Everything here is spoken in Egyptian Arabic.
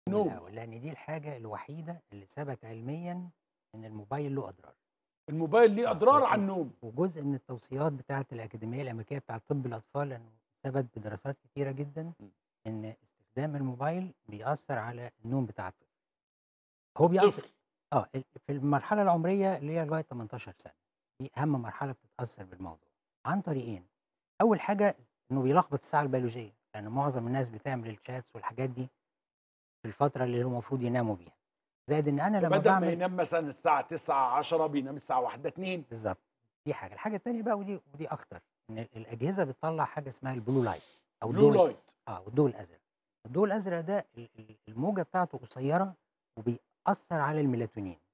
النوم. الأول، لأن دي الحاجة الوحيدة اللي ثبت علميًا إن الموبايل له أضرار. الموبايل ليه آه، أضرار و على و النوم. وجزء من التوصيات بتاعة الأكاديمية الأمريكية بتاعة طب الأطفال لأنه ثبت بدراسات كتيرة جدًا إمم. إن استخدام الموبايل بيأثّر على النوم بتاع الطفل. هو بيأثّر طفل. آه، ال في المرحلة العمرية اللي هي لغاية 18 سنة، دي أهم مرحلة بتتأثّر بالموضوع، عن طريقين، أول حاجة إنه بيلخبط الساعة البيولوجية، لأن معظم الناس بتعمل الchats والحاجات دي في الفترة اللي هو المفروض يناموا بيها، زائد إن أنا لمّا فبدل ما باعمل ينام مثلًا الساعة 21:00 10:00 بينام الساعة 01:00 02:00 بالضبط، دي حاجة، الحاجة التانية بقى ودي ودي أخطر، إن الأجهزة بتطلّع حاجة اسمها الblue light أو blue الضوء light. آه، والضوء الأزرق، الضوء الأزرق ده ال ال الموجة بتاعته قصيّرة وبيأثّر على الMelatonin.